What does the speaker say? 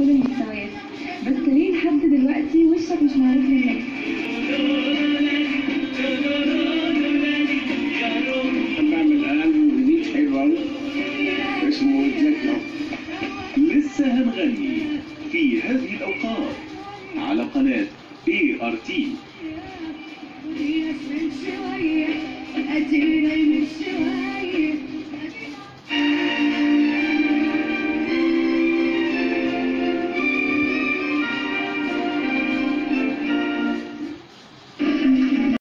كل المستويات بس ليه لحد دلوقتي وشك مش معروف للناس بعمل ألبوم جديد حلو أوي اسمه تكنو لسه هنغني في هذه الأوقات على قناة اي ار تي من شوية أدينا من شوية